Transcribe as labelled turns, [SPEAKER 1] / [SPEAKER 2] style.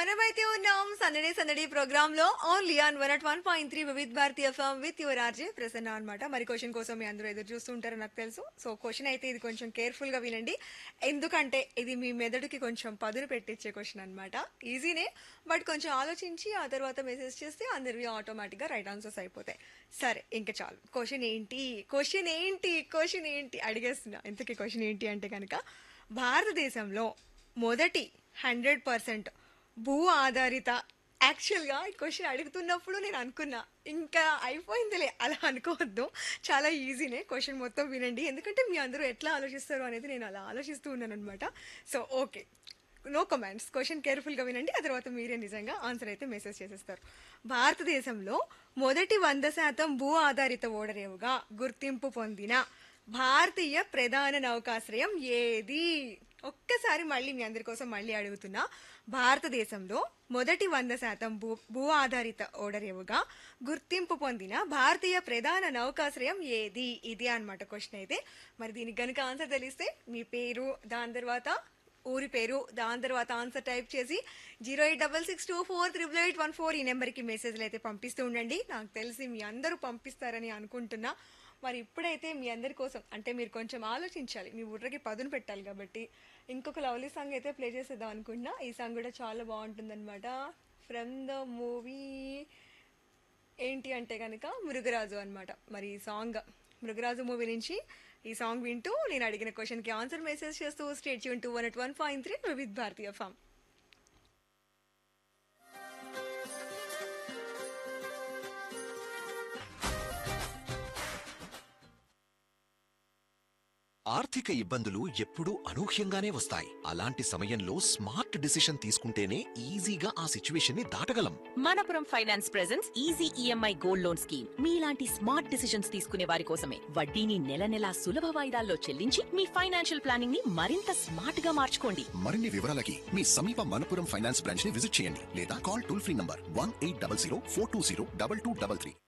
[SPEAKER 1] మనమైతే ఉన్నాం సందడే సందడి ప్రోగ్రామ్ లో only on one at one point three Vividh Bharatiya FM with your RJ Prasanna అనమాట మరి క్వశ్చన్ కోసం మీ అందరూ ఎదురు చూస్తుంటారో నాకు తెలుసు సో క్వశ్చన్ అయితే ఇది కొంచెం కేర్ఫుల్ గా వినండి ఎందుకంటే ఇది మీ మెదడుకి కొంచెం పదును పెట్టించే క్వశ్చన్ అనమాట ఈజీనే బట్ కొంచెం ఆలోచించి ఆ తర్వాత మెసేజ్ చేస్తే అందరివి ఆటోమేటిక్ గా రైట్ ఆన్సర్స్ అయిపోతాయి సరే ఇంకా చాలు క్వశ్చన్ ఏంటి క్వశ్చన్ ఏంటి క్వశ్చన్ ఏంటి అడిగేస్తున్నా ఇంతకీ క్వశ్చన్ ఏంటి అంటే కనుక భారతదేశంలో మొదటి హండ్రెడ్ పర్సెంట్ భూ ఆధారిత యాక్చువల్గా ఈ క్వశ్చన్ అడుగుతున్నప్పుడు నేను అనుకున్నా ఇంకా అయిపోయిందిలే అలా అనుకోవద్దు చాలా ఈజీనే క్వశ్చన్ మొత్తం వినండి ఎందుకంటే మీ అందరూ ఎట్లా ఆలోచిస్తారు అనేది నేను అలా ఆలోచిస్తూ ఉన్నాను అనమాట so okay no comments question కేర్ఫుల్గా వినండి ఆ తర్వాత మీరే నిజంగా ఆన్సర్ అయితే మెసేజ్ చేసేస్తారు భారతదేశంలో మొదటి వంద శాతం భూ ఆధారిత ఓడరేవుగా గుర్తింపు పొందిన భారతీయ ప్రధాన నౌకాశ్రయం ఏది ఒక్కసారి మళ్ళీ మీ అందరి కోసం మళ్ళీ అడుగుతున్నా భారతదేశంలో మొదటి వంద శాతం భూ భూ ఆధారిత ఓడరేవుగా గుర్తింపు పొందిన భారతీయ ప్రధాన నౌకాశ్రయం ఏది ఇది అన్నమాట క్వశ్చన్ అయితే మరి దీనికి గనుక ఆన్సర్ తెలిస్తే మీ పేరు దాని తర్వాత ఊరి పేరు దాని తర్వాత ఆన్సర్ టైప్ చేసి zero eight double six two four triple eight one four ఈ నెంబర్కి మెసేజ్లు అయితే పంపిస్తూ ఉండండి నాకు తెలిసి మీ అందరూ పంపిస్తారని అనుకుంటున్నా మరి ఇప్పుడైతే మీ అందరి కోసం అంటే మీరు కొంచెం ఆలోచించాలి మీ బుర్రకి పదును పెట్టాలి కాబట్టి ఇంకొక లవ్లీ సాంగ్ అయితే ప్లే చేసేద్దాం అనుకుంటున్నా ఈ సాంగ్ కూడా చాలా బాగుంటుందన్నమాట ఫ్రమ్ ద మూవీ ఏంటి అంటే కనుక మృగరాజు అన్నమాట మరి ఈ సాంగ్ మృగరాజు మూవీ నుంచి ఈ సాంగ్ వింటూ నేను అడిగిన క్వశ్చన్కి ఆన్సర్ మెసేజ్ చేస్తూ స్టేట్ యూన్ to one at one point three with Bharatiya FM
[SPEAKER 2] ఆర్థిక ఇబ్బందులు ఎప్పుడూ అనూహ్యంగానే వస్తాయి అలాంటి సమయంలో స్మార్ట్ డిసిషన్ తీసుకుంటేనే ఈజీగా ఆ సిచ్యువేషన్ ని దాటగలం
[SPEAKER 3] Manappuram Finance presents easy EMI gold loan scheme మీలాంటి స్మార్ట్ డిసిషన్స్ తీసుకునే వారి కోసమే వడ్డీని నెల నెలా సులభ వాయిదాల్లో చెల్లించి మీ ఫైనాన్షియల్ ప్లానింగ్ ని మరింత స్మార్ట్ గా మార్చుకోండి
[SPEAKER 4] మరిన్ని వివరాలకి మీ సమీప మనపురం ఫైనాన్స్ బ్రాంచ్ ని విజిట్ చేయండి లేదా call toll free number one eight double zero four two zero double two double three